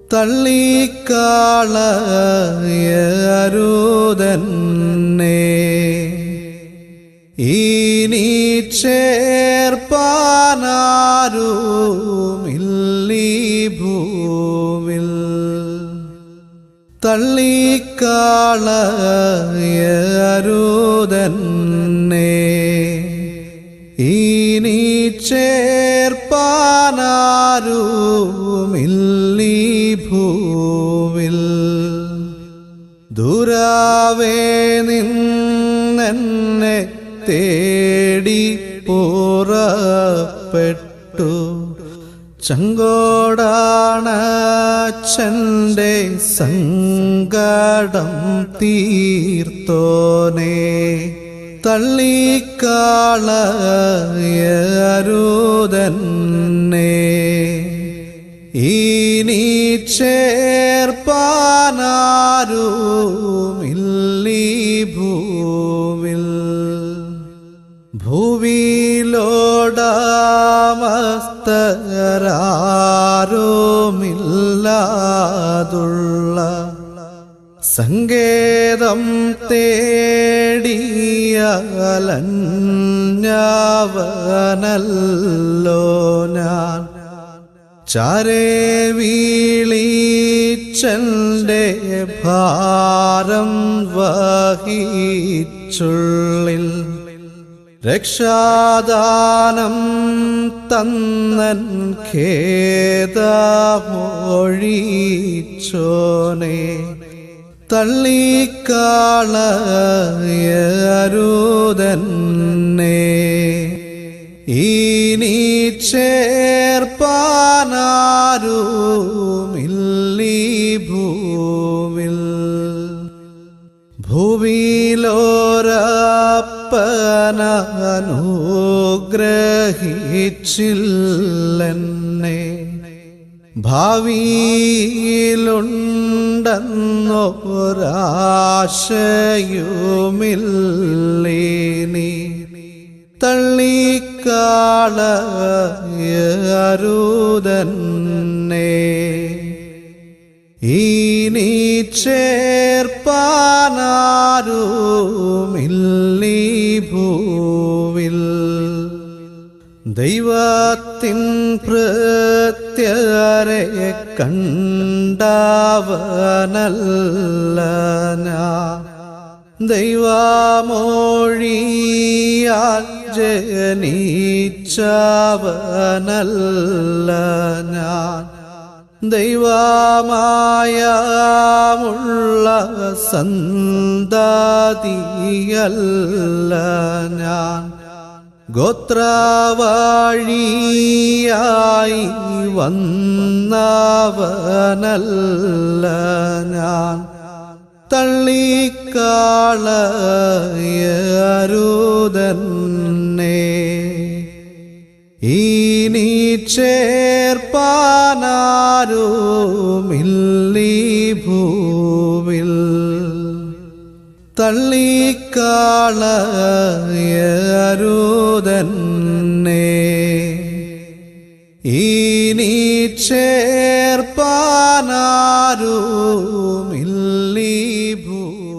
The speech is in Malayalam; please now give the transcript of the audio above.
തള്ളിക്കാളയരുതന്നെ ഇനി ചേർപ്പാനാരുമില്ലീ ഭൂവിൽ തള്ളിക്കാളയരുതന്നെ ഇനി ചേർപ്പാനാരുമില്ലീ ഭൂവിൽ ദുരാവേ നിന്നെന്നെ തേടി പുറപ്പെട്ടു ചങ്കോടാണച്ചൻ്റെ സങ്കടം തീർത്തോനെ തള്ളിക്കാളയരുതന്നെ ഇനി ചേർപ്പാനാരുമില്ലീ ഭൂവിൽ ഭൂവിലോടാമസ്തരാരുമില്ലാതുള്ള സങ്കേതം തേടിയലഞ്ഞവനല്ലോ ഞാൻ ചാരേ വീളിച്ചൻ്റെ ഭാരം വഹിച്ചുള്ളിൽ രക്ഷാദാനം തന്നൻ ഖേദമൊഴിച്ചോനെ തള്ളിക്കാളയരുതന്നെ ഇനി ചേർപ്പാനാരുമില്ലീ ഭൂവിൽ ഭൂവിലോരപ്പനനുഗ്രഹിച്ചില്ലെന്നെ ഭാവിയിലുണ്ടെന്നൊരാശയുമില്ലേനി തള്ളിക്കാളയരുതന്നെ ഇനി ചേർപ്പാനാരുമില്ലീ ഭൂവിൽ ദൈവത്തിൻ പ്രത്യരെ കണ്ടവനല്ല ഞാൻ ദൈവമൊഴിയാൽ ജനിച്ചവനല്ല ഞാൻ ദൈവമായമുള്ള സന്തതിയല്ല ഞാൻ ഗോത്രവാഴിയായി വന്നവനല്ല ഞാൻ തള്ളിക്കാളയരുതന്നെ ഇനി ചേർപ്പാനാരുമില്ലീ ഭൂവിൽ തള്ളിക്കാളയരുതന്നെ ഇനി ചേർപ്പാനാരുമില്ലീ ഭൂ